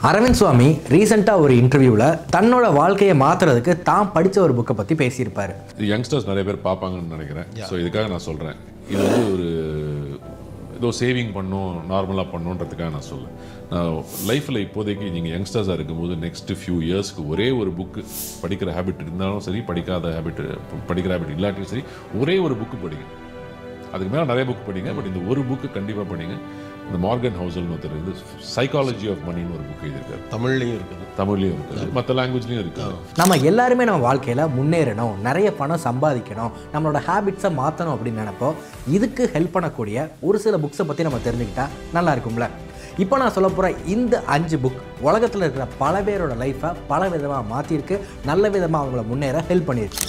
அரவிந்த் சுவாமி ரீசெண்டாக ஒரு இன்டர்வியூவில் தன்னோட வாழ்க்கையை மாற்றுறதுக்கு தான் படித்த ஒரு புக்கை பற்றி பேசியிருப்பார் இது யங்ஸ்டர்ஸ் நிறைய பேர் பார்ப்பாங்கன்னு நினைக்கிறேன் ஸோ இதுக்காக நான் சொல்கிறேன் இது வந்து ஒரு ஏதோ சேவிங் பண்ணும் நார்மலாக பண்ணுன்றதுக்காக நான் சொல்ல நான் லைஃப்பில் இப்போதைக்கு நீங்கள் யங்ஸ்டர்ஸாக இருக்கும்போது நெக்ஸ்ட் ஃபியூ இயர்ஸ்க்கு ஒரே ஒரு புக்கு படிக்கிற ஹேபிட் இருந்தாலும் சரி படிக்காத ஹேபிட் படிக்கிற ஹேபிட் இல்லாட்டியும் சரி ஒரே ஒரு புக்கு படிங்க அதுக்கு மேலே நிறைய புக் படிங்க பட் இந்த ஒரு புக்கு கண்டிப்பாக படிங்க இந்த மார்கன் ஹவுசல்னு ஒருத்தர் வந்து சைக்காலஜி ஆஃப் மணின்னு ஒரு புக் எழுதியிருக்காரு தமிழ்லையும் இருக்குது தமிழ்லையும் இருக்குது மற்ற லாங்குவேஜ்லையும் இருக்குது நம்ம எல்லாருமே நம்ம வாழ்க்கையில் முன்னேறணும் நிறைய பணம் சம்பாதிக்கணும் நம்மளோட ஹேபிட்ஸை மாற்றணும் அப்படின்னு நினைப்போம் இதுக்கு ஹெல்ப் பண்ணக்கூடிய ஒரு சில புக்ஸை பற்றி நம்ம தெரிஞ்சுக்கிட்டா நல்லா இருக்கும்ல இப்போ நான் சொல்ல போகிற இந்த அஞ்சு புக் உலகத்தில் இருக்கிற பல பேரோட லைஃப்பை பல விதமாக மாற்றிருக்கு நல்ல விதமாக அவங்கள முன்னேற ஹெல்ப் பண்ணியிருக்கு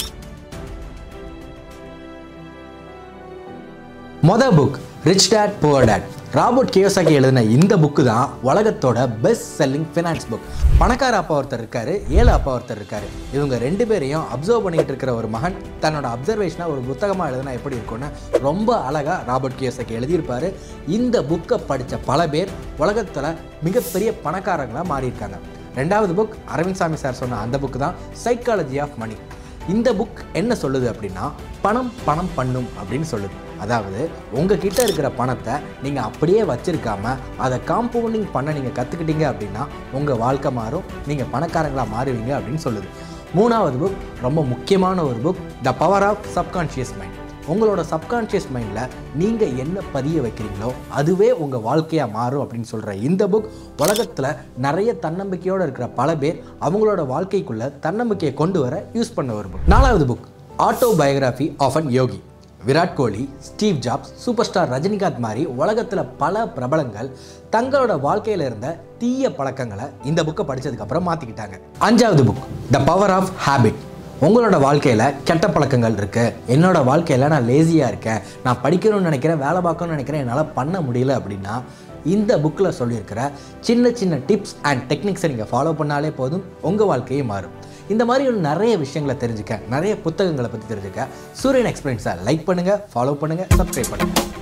மொதல் book rich dad poor dad Robert Kiyosaki எழுதின இந்த புக்கு தான் உலகத்தோட பெஸ்ட் செல்லிங் ஃபினான்ஸ் புக் பணக்கார அப்பா ஒருத்தர் இருக்காரு ஏழை அப்பா ஒருத்தர் இருக்காரு இவங்க ரெண்டு பேரையும் அப்சர்வ் பண்ணிட்டு இருக்கிற ஒரு மகன் தன்னோட அப்சர்வேஷனாக ஒரு புத்தகமாக எழுதினா எப்படி இருக்கும்னு ரொம்ப அழகாக ராபர்ட் கியோசாக்கி எழுதியிருப்பாரு இந்த புக்கை படித்த பல பேர் உலகத்தில் மிகப்பெரிய பணக்காரங்களாக மாறியிருக்காங்க ரெண்டாவது புக் அரவிந்த் சாமி சார் சொன்ன அந்த புக் தான் சைக்காலஜி ஆஃப் மணி இந்த புக் என்ன சொல்லுது அப்படின்னா பணம் பணம் பண்ணும் அப்படின்னு சொல்லுது அதாவது உங்ககிட்ட இருக்கிற பணத்தை நீங்கள் அப்படியே வச்சிருக்காம அதை காம்பவுண்டிங் பண்ண நீங்கள் கற்றுக்கிட்டீங்க அப்படின்னா உங்கள் வாழ்க்கை மாறும் நீங்கள் பணக்காரங்களாக மாறுவீங்க அப்படின்னு சொல்லுது மூணாவது புக் ரொம்ப முக்கியமான ஒரு book the power of subconscious mind உங்களோட சப்கான்ஷியஸ் மைண்டில் நீங்கள் என்ன பதிய வைக்கிறீங்களோ அதுவே உங்கள் வாழ்க்கையாக மாறும் அப்படின்னு சொல்கிற இந்த புக் உலகத்தில் நிறைய தன்னம்பிக்கையோடு இருக்கிற பல பேர் அவங்களோட வாழ்க்கைக்குள்ளே தன்னம்பிக்கையை கொண்டு வர யூஸ் பண்ண ஒரு புக் நாலாவது book autobiography of an yogi Virat Kohli Steve Jobs superstar Rajinikanth மாதிரி உலகத்தில் பல பிரபலங்கள் தங்களோட வாழ்க்கையில் இருந்த தீய பழக்கங்களை இந்த புக்கை படித்ததுக்கப்புறம் மாற்றிக்கிட்டாங்க அஞ்சாவது book the power of habit உங்களோட வாழ்க்கையில் கெட்ட பழக்கங்கள் இருக்குது என்னோட வாழ்க்கையில் நான் லேசியாக இருக்கேன் நான் படிக்கணும்னு நினைக்கிறேன் வேலை பார்க்கணும்னு நினைக்கிறேன் என்னால் பண்ண முடியல அப்படின்னா இந்த புக்கில் சொல்லியிருக்கிற சின்ன சின்ன டிப்ஸ் அண்ட் டெக்னிக்ஸை நீங்கள் ஃபாலோ பண்ணாலே போதும் உங்கள் வாழ்க்கையே மாறும் இந்த மாதிரி ஒரு நிறைய விஷயங்களை தெரிஞ்சுக்க நிறைய புத்தகங்களை பற்றி தெரிஞ்சுக்க சூரியன் எக்ஸ்பீரியன்ஸை லைக் பண்ணுங்கள் ஃபாலோ பண்ணுங்கள் சப்ஸ்கிரைப் பண்ணுங்கள்